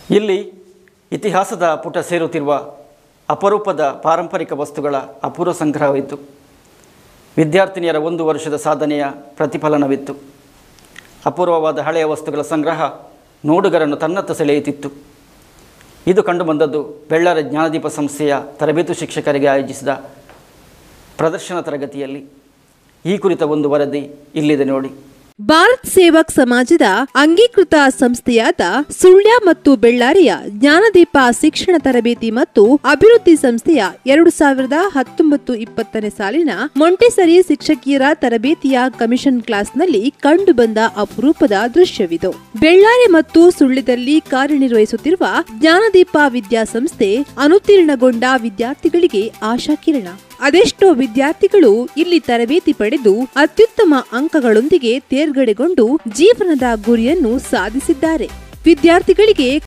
ಇಲ್ಲಿ ಇತಿಹಾಸದ ಪುಟ ಸೇರುತ್ತಿರುವ ಅಪರೂಪದ ಪಾರಂಪರಿಕ ವಸ್ತುಗಳ ಅಪೂರ್ವ ಸಂಗ್ರಹವಿತ್ತು ವಿದ್ಯಾರ್ಥಿನಿಯರ ಒಂದು ವರ್ಷದ ಸಾಧನೆಯ ಪ್ರತಿಫಲನವಿತ್ತು ಅಪೂರ್ವವಾದ ಹಳೆಯ ವಸ್ತುಗಳ ಸಂಗ್ರಹ ನೋಡುಗರನ್ನು ತನ್ನತ್ತ ಸೆಳೆಯುತ್ತಿತ್ತು ಇದು ಕಂಡುಬಂದದ್ದು ಬೆಳ್ಳಾರ ಜ್ಞಾನದೀಪ ಸಂಸ್ಥೆಯ ತರಬೇತು ಶಿಕ್ಷಕರಿಗೆ ಆಯೋಜಿಸಿದ ಪ್ರದರ್ಶನ ತರಗತಿಯಲ್ಲಿ ಈ ಕುರಿತ ಒಂದು ವರದಿ ಇಲ್ಲಿದೆ ನೋಡಿ ಭಾರತ್ ಸೇವಕ್ ಸಮಾಜದ ಅಂಗೀಕೃತ ಸಂಸ್ಥೆಯಾದ ಸುಳ್ಯ ಮತ್ತು ಬೆಳ್ಳಾರಿಯ ಜ್ಞಾನದೀಪ ಶಿಕ್ಷಣ ತರಬೇತಿ ಮತ್ತು ಅಭಿವೃದ್ಧಿ ಸಂಸ್ಥೆಯ ಎರಡು ಸಾವಿರದ ಹತ್ತೊಂಬತ್ತು ಇಪ್ಪತ್ತನೇ ಸಾಲಿನ ಮೊಂಟೆಸರಿ ಶಿಕ್ಷಕಿಯರ ತರಬೇತಿಯ ಕಮಿಷನ್ ಕ್ಲಾಸ್ನಲ್ಲಿ ಕಂಡುಬಂದ ಅಪರೂಪದ ದೃಶ್ಯವಿದು ಬೆಳ್ಳಾರಿ ಮತ್ತು ಸುಳ್ಯದಲ್ಲಿ ಕಾರ್ಯನಿರ್ವಹಿಸುತ್ತಿರುವ ಜ್ಞಾನದೀಪ ವಿದ್ಯಾಸಂಸ್ಥೆ ಅನುತ್ತೀರ್ಣಗೊಂಡ ವಿದ್ಯಾರ್ಥಿಗಳಿಗೆ ಆಶಾಕಿರಣ ಅದೆಷ್ಟೋ ವಿದ್ಯಾರ್ಥಿಗಳು ಇಲ್ಲಿ ತರಬೇತಿ ಪಡೆದು ಅತ್ಯುತ್ತಮ ಅಂಕಗಳೊಂದಿಗೆ ತೇರ್ಗಡೆಗೊಂಡು ಜೀವನದ ಗುರಿಯನ್ನು ಸಾಧಿಸಿದ್ದಾರೆ ವಿದ್ಯಾರ್ಥಿಗಳಿಗೆ